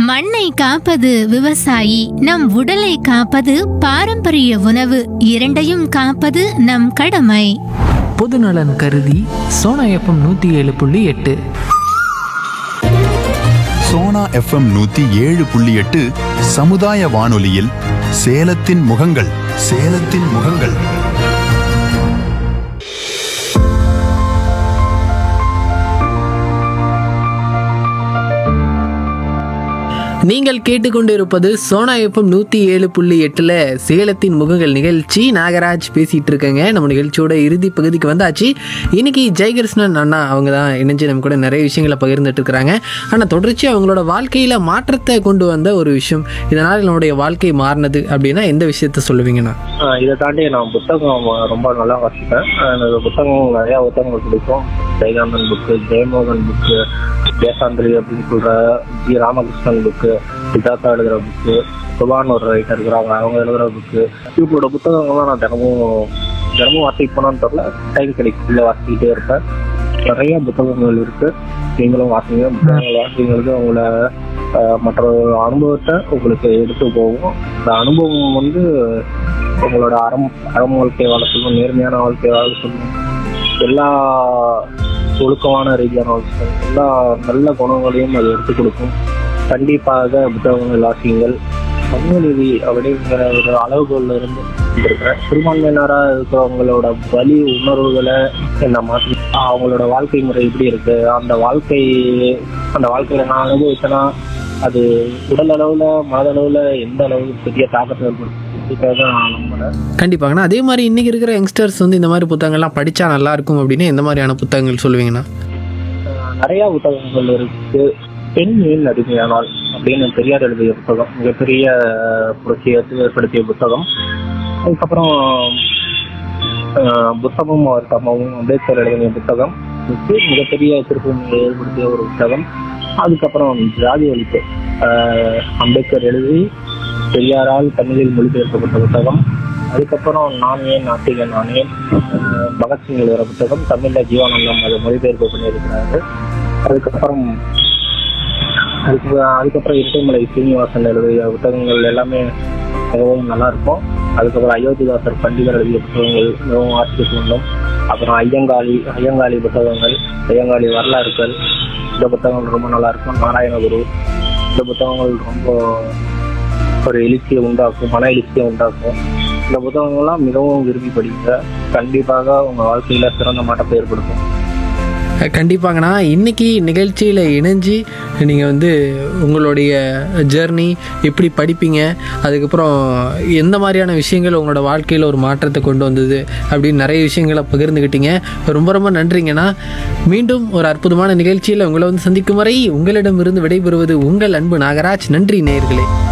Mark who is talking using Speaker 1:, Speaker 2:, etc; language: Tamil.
Speaker 1: மண்ணை காப்பது விவசாயி நம் உடலை காப்பது பாரம்பரிய உணவு இரண்டையும் காப்பது நம் கடமை
Speaker 2: பொதுநலன் கருதி சோனா எஃப்எம் நூற்றி ஏழு புள்ளி எட்டு
Speaker 3: சோனா எஃப்எம் நூத்தி ஏழு புள்ளி எட்டு சமுதாய வானொலியில் சேலத்தின் முகங்கள் சேலத்தின் முகங்கள்
Speaker 2: நீங்கள் கேட்டுக்கொண்டிருப்பது சோனா எஃப்எம் நூற்றி ஏழு புள்ளி எட்டில் சேலத்தின் முகங்கள் நிகழ்ச்சி நாகராஜ் பேசிகிட்டு இருக்கேங்க நம்ம நிகழ்ச்சியோட இறுதி பகுதிக்கு வந்தாச்சு இன்னைக்கு ஜெயகிருஷ்ணன் அண்ணா அவங்க தான் இணைஞ்சு நம்ம கூட நிறைய விஷயங்களை பகிர்ந்துட்டு இருக்கிறாங்க ஆனால் தொடர்ச்சி அவங்களோட வாழ்க்கையில் மாற்றத்தை கொண்டு வந்த ஒரு விஷயம் இதனால் நம்மளுடைய வாழ்க்கை மாறினது அப்படின்னா எந்த விஷயத்த சொல்லுவீங்கண்ணா
Speaker 4: ஆஹ் இதை தாண்டி நான் புத்தகம் ரொம்ப நல்லா வாசிப்பேன் ஆஹ் எனக்கு புத்தகம் நிறைய புத்தகங்கள் பிடிக்கும் ஜெயகாந்தன் புக்கு ஜெயமோகன் புக்கு தேசாந்திரி அப்படின்னு சொல்ற ஜி ராமகிருஷ்ணன் புக்கு சித்தார்த்தா எழுதுற புக்கு சுபான் ஒரு ரைட்டர் இருக்கிறாங்க அவங்க எழுதுற புக்கு இவங்களோட புத்தகங்கள்லாம் நான் தினமும் தினமும் வாசிப்பேனான்னு தெரியல டைம் கிடைக்கல வாசிக்கிட்டே இருப்பேன் நிறைய புத்தகங்கள் இருக்கு நீங்களும் வாசிங்க புத்தகங்கள் வாசிங்களுக்கு உங்களை ஆஹ் மற்ற அனுபவத்தை உங்களுக்கு எடுத்து போகும் இந்த அனுபவம் வந்து உங்களோட அறம் அறம் வாழ்க்கை வாழ சொல்லும் நேர்மையான வாழ்க்கை வாழ சொல்லும் எல்லா ஒழுக்கமான ரீதியான வாழ்க்கை எல்லா நல்ல குணங்களையும் அது எடுத்துக் கொடுக்கும் கண்டிப்பாக புத்தகங்கள் வாசியுங்கள் சமூகநீதி அப்படிங்கிற ஒரு அளவுகோல்ல இருந்து இருக்கிறேன் சிறுபான்மையினராக இருக்கிறவங்களோட வலி உணர்வுகளை என்ன மாற்றி அவங்களோட வாழ்க்கை முறை எப்படி இருக்கு அந்த வாழ்க்கை அந்த வாழ்க்கையில நான் அனுபவிச்சேன்னா அது உடல் அளவுல மனதளவுல எந்த அளவுக்கு பெரிய தாக்கத்தை ஏற்படுத்தும் இதுக்காக நான் நம்புறேன்
Speaker 2: கண்டிப்பாங்கண்ணா அதே மாதிரி இன்னைக்கு இருக்கிற யங்ஸ்டர்ஸ் வந்து இந்த மாதிரி புத்தகங்கள்லாம் படித்தா நல்லா இருக்கும் அப்படின்னு எந்த மாதிரியான புத்தகங்கள் சொல்லுவீங்கண்ணா
Speaker 4: ஆஹ் நிறைய புத்தகங்கள் இருக்கு பெண் ஏன் அடிமையானால் அப்படின்னு பெரியார் எழுதிய புத்தகம் மிகப்பெரிய புரட்சியை ஏற்படுத்திய புத்தகம் அதுக்கப்புறம் ஆஹ் புத்தகமும் அவர் தம்மவும் அம்பேத்கர் எழுதிய புத்தகம் இது மிகப்பெரிய திருப்பணியை ஏற்படுத்திய ஒரு புத்தகம் அதுக்கப்புறம் ஜாதி ஒழிப்பு ஆஹ் அம்பேத்கர் எழுதி பெரியாரால் தமிழில் மொழிபெயர்க்கப்பட்ட புத்தகம் அதுக்கப்புறம் நான் ஏன் நாட்டிகன் நான் ஏன் ஆஹ் பகத்சிங் எழுதுகிற புத்தகம் தமிழ்ல ஜீவானந்தம் அதை மொழிபெயர்ப்பு பண்ணியிருக்கிறாரு அதுக்கப்புறம் அதுக்கு அதுக்கப்புறம் இரட்டைமலை சீனிவாசன் எழுதிய புத்தகங்கள் எல்லாமே மிகவும் நல்லா இருக்கும் அதுக்கப்புறம் அயோத்திதாசர் பண்டிதர் எழுதிய புத்தகங்கள் மிகவும் வாசிக்க தூண்டும் அப்புறம் ஐயங்காளி ஐயங்காளி புத்தகங்கள் ஐயங்காளி வரலாறுகள் இந்த புத்தகங்கள் ரொம்ப நல்லா இருக்கும் நாராயணகுரு இந்த புத்தகங்கள் ரொம்ப ஒரு எழுச்சியை உண்டாக்கும் மன எழுச்சியை உண்டாக்கும் இந்த புத்தகங்கள்லாம் மிகவும் விரும்பி படிங்க கண்டிப்பாக உங்க வாழ்க்கையில சிறந்த மாற்றத்தை ஏற்படுத்தும்
Speaker 2: கண்டிப்பாங்கண்ணா இன்னைக்கு நிகழ்ச்சியில் இணைஞ்சு நீங்கள் வந்து உங்களுடைய ஜேர்னி எப்படி படிப்பீங்க அதுக்கப்புறம் எந்த மாதிரியான விஷயங்கள் உங்களோட வாழ்க்கையில் ஒரு மாற்றத்தை கொண்டு வந்தது அப்படின்னு நிறைய விஷயங்களை பகிர்ந்துக்கிட்டீங்க ரொம்ப ரொம்ப நன்றிங்கண்ணா மீண்டும் ஒரு அற்புதமான நிகழ்ச்சியில் உங்களை வந்து சந்திக்கும் வரை உங்களிடமிருந்து விடைபெறுவது உங்கள் அன்பு நாகராஜ் நன்றி நேயர்களே